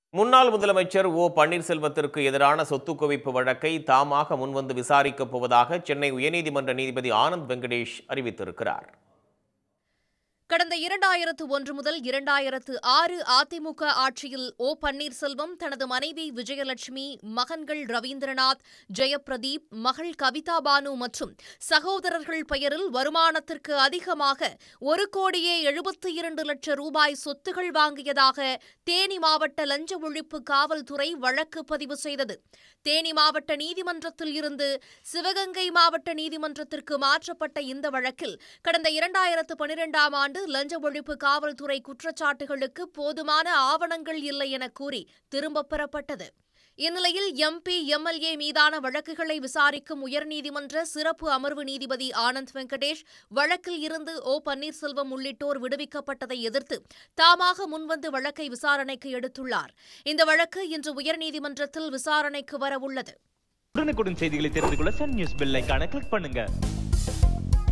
முன்னாள் முதலமைச்சர் ஓ பன்னீர்செல்வத்திற்கு எதிரான சொத்து குவிப்பு வழக்கை தாமாக முன்வந்து விசாரிக்கப் போவதாக சென்னை உயர்நீதிமன்ற நீதிபதி ஆனந்த் வெங்கடேஷ் அறிவித்திருக்கிறார் கடந்த இரண்டாயிரத்து ஒன்று முதல் இரண்டாயிரத்து ஆறு அதிமுக ஆட்சியில் ஓ பன்னீர்செல்வம் தனது மனைவி விஜயலட்சுமி மகன்கள் ரவீந்திரநாத் ஜெயப்பிரதீப் மகள் கவிதா பானு மற்றும் சகோதரர்கள் பெயரில் வருமானத்திற்கு அதிகமாக ஒரு கோடியே எழுபத்தி இரண்டு லட்சம் ரூபாய் சொத்துகள் வாங்கியதாக தேனி மாவட்ட லஞ்ச ஒழிப்பு காவல்துறை வழக்கு பதிவு செய்தது தேனி மாவட்ட நீதிமன்றத்தில் இருந்து சிவகங்கை மாவட்ட நீதிமன்றத்திற்கு மாற்றப்பட்ட இந்த வழக்கில் கடந்த இரண்டாயிரத்து பனிரெண்டாம் ஆண்டு லஞ்ச ஒழிப்பு காவல்துறை குற்றச்சாட்டுகளுக்கு போதுமான ஆவணங்கள் இல்லை என கூறி திரும்பப் பெறப்பட்டது இந்நிலையில் எம்பி எம்எல்ஏ மீதான வழக்குகளை விசாரிக்கும் உயர்நீதிமன்ற சிறப்பு அமர்வு நீதிபதி ஆனந்த் வெங்கடேஷ் வழக்கில் இருந்து ஓ பன்னீர்செல்வம் உள்ளிட்டோர் விடுவிக்கப்பட்டதை எதிர்த்து தாமாக முன்வந்து வழக்கை விசாரணைக்கு எடுத்துள்ளார் இந்த வழக்கு இன்று உயர்நீதிமன்றத்தில் விசாரணைக்கு வரவுள்ளது உடனுக்குடன் செய்திகளை தெரிந்து கொள்ள சன் நியூஸ் பெல் ஐகானை கிளிக் பண்ணுங்க